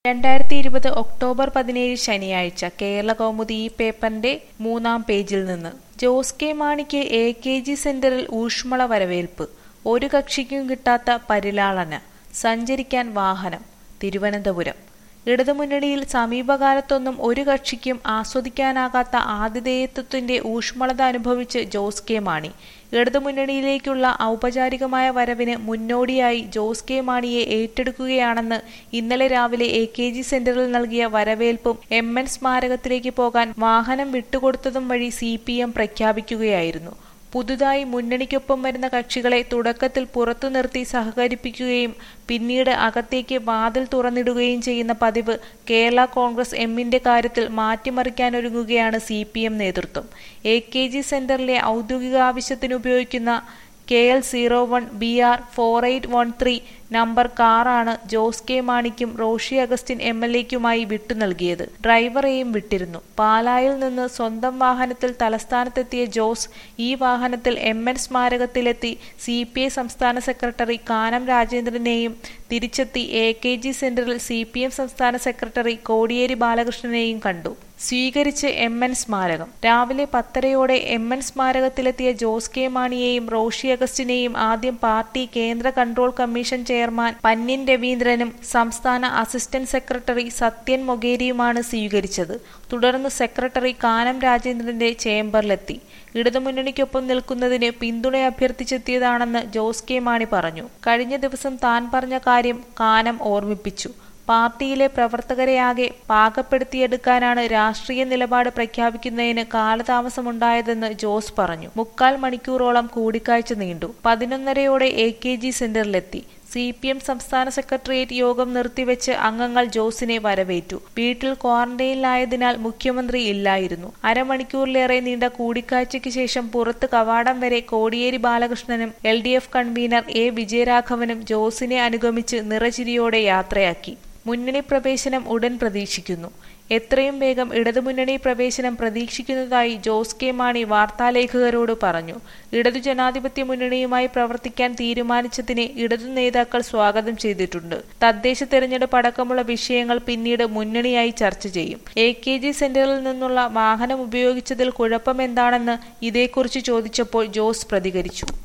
രണ്ടായിരത്തി ഇരുപത് ഒക്ടോബർ പതിനേഴ് ശനിയാഴ്ച കേരളകൗമുദി ഈ പേപ്പറിന്റെ മൂന്നാം പേജിൽ നിന്ന് ജോസ് കെ മാണിക്ക് എ കെ ജി സെന്ററിൽ ഊഷ്മള വരവേൽപ്പ് ഒരു കക്ഷിക്കും കിട്ടാത്ത പരിലാളന സഞ്ചരിക്കാൻ വാഹനം തിരുവനന്തപുരം ഇടതുമുന്നണിയിൽ സമീപകാലത്തൊന്നും ഒരു കക്ഷിക്കും ആസ്വദിക്കാനാകാത്ത ആതിഥേയത്വത്തിന്റെ ഊഷ്മളത അനുഭവിച്ച് ജോസ് കെ മാണി ഇടതുമുന്നണിയിലേക്കുള്ള ഔപചാരികമായ വരവിന് മുന്നോടിയായി ജോസ് കെ മാണിയെ ഏറ്റെടുക്കുകയാണെന്ന് ഇന്നലെ രാവിലെ എ കെ ജി സെന്ററിൽ നൽകിയ വരവേൽപ്പും എം എൻ സ്മാരകത്തിലേക്ക് പോകാൻ വാഹനം വിട്ടുകൊടുത്തതും വഴി സി പി എം പ്രഖ്യാപിക്കുകയായിരുന്നു പുതുതായി മുന്നണിക്കൊപ്പം വരുന്ന കക്ഷികളെ തുടക്കത്തിൽ പുറത്തു നിർത്തി സഹകരിപ്പിക്കുകയും പിന്നീട് അകത്തേക്ക് വാതിൽ തുറന്നിടുകയും ചെയ്യുന്ന പതിവ് കേരള കോൺഗ്രസ് എമ്മിന്റെ കാര്യത്തിൽ മാറ്റിമറിക്കാനൊരുങ്ങുകയാണ് സി പി എം നേതൃത്വം എ കെ ജി സെന്ററിലെ ഔദ്യോഗിക ആവശ്യത്തിന് ഉപയോഗിക്കുന്ന K L zero one B R four eight one three number കാറാണ് ജോസ് കെ മാണിക്കും റോഷി അഗസ്റ്റിൻ എം എൽ എക്കുമായി വിട്ടു നൽകിയത് ഡ്രൈവറെയും വിട്ടിരുന്നു പാലായിൽ നിന്ന് സ്വന്തം വാഹനത്തിൽ തലസ്ഥാനത്തെത്തിയ ജോസ് ഈ വാഹനത്തിൽ എം എൻ സ്മാരകത്തിലെത്തി സി പി ഐ സംസ്ഥാന സെക്രട്ടറി കാനം രാജേന്ദ്രനെയും തിരിച്ചെത്തി എ കെ ജി സെന്ററിൽ സി പി എം സംസ്ഥാന സെക്രട്ടറി കോടിയേരി ബാലകൃഷ്ണനെയും കണ്ടു സ്വീകരിച്ച് എം എൻ സ്മാരകം രാവിലെ പത്തരയോടെ എം എൻ സ്മാരകത്തിലെത്തിയ ജോസ് കെ മാണിയെയും റോഷി അഗസ്റ്റിനെയും ആദ്യം പാർട്ടി കേന്ദ്ര കൺട്രോൾ കമ്മീഷൻ ചെയർമാൻ പന്ന്യൻ രവീന്ദ്രനും സംസ്ഥാന അസിസ്റ്റന്റ് സെക്രട്ടറി സത്യൻ മൊഗേരിയുമാണ് സ്വീകരിച്ചത് തുടർന്ന് സെക്രട്ടറി കാനം രാജേന്ദ്രന്റെ ചേംബറിലെത്തി ഇടതുമുന്നണിക്കൊപ്പം നിൽക്കുന്നതിന് പിന്തുണ അഭ്യർത്ഥിച്ചെത്തിയതാണെന്ന് ജോസ് കെ മാണി പറഞ്ഞു കഴിഞ്ഞ ദിവസം താൻ പറഞ്ഞ കാര്യം കാനം ഓർമ്മിപ്പിച്ചു പാർട്ടിയിലെ പ്രവർത്തകരെയാകെ പാകപ്പെടുത്തിയെടുക്കാനാണ് രാഷ്ട്രീയ നിലപാട് പ്രഖ്യാപിക്കുന്നതിന് കാലതാമസമുണ്ടായതെന്ന് ജോസ് പറഞ്ഞു മുക്കാൽ മണിക്കൂറോളം കൂടിക്കാഴ്ച നീണ്ടു പതിനൊന്നരയോടെ എ കെ ജി സെന്ററിലെത്തി സി പി എം സംസ്ഥാന സെക്രട്ടേറിയറ്റ് യോഗം നിർത്തിവെച്ച് അംഗങ്ങൾ ജോസിനെ വരവേറ്റു വീട്ടിൽ ക്വാറന്റൈനിലായതിനാൽ മുഖ്യമന്ത്രി ഇല്ലായിരുന്നു അരമണിക്കൂറിലേറെ നീണ്ട കൂടിക്കാഴ്ചയ്ക്ക് ശേഷം പുറത്ത് കവാടം വരെ കോടിയേരി ബാലകൃഷ്ണനും L D F convener A വിജയരാഘവനും ജോസിനെ അനുഗമിച്ച് നിറചിരിയോടെ യാത്രയാക്കി മുന്നണി പ്രവേശനം ഉടൻ പ്രതീക്ഷിക്കുന്നു എത്രയും വേഗം ഇടതുമുന്നണി പ്രവേശനം പ്രതീക്ഷിക്കുന്നതായി ജോസ് കെ മാണി വാർത്താലേഖകരോട് പറഞ്ഞു ഇടതു ജനാധിപത്യ മുന്നണിയുമായി പ്രവർത്തിക്കാൻ തീരുമാനിച്ചതിനെ ഇടതു നേതാക്കൾ സ്വാഗതം ചെയ്തിട്ടുണ്ട് തദ്ദേശ തെരഞ്ഞെടുപ്പ് അടക്കമുള്ള വിഷയങ്ങൾ പിന്നീട് മുന്നണിയായി ചർച്ച ചെയ്യും എ കെ ജി സെന്ററിൽ നിന്നുള്ള വാഹനം ഉപയോഗിച്ചതിൽ കുഴപ്പമെന്താണെന്ന് ഇതേക്കുറിച്ച് ചോദിച്ചപ്പോൾ ജോസ് പ്രതികരിച്ചു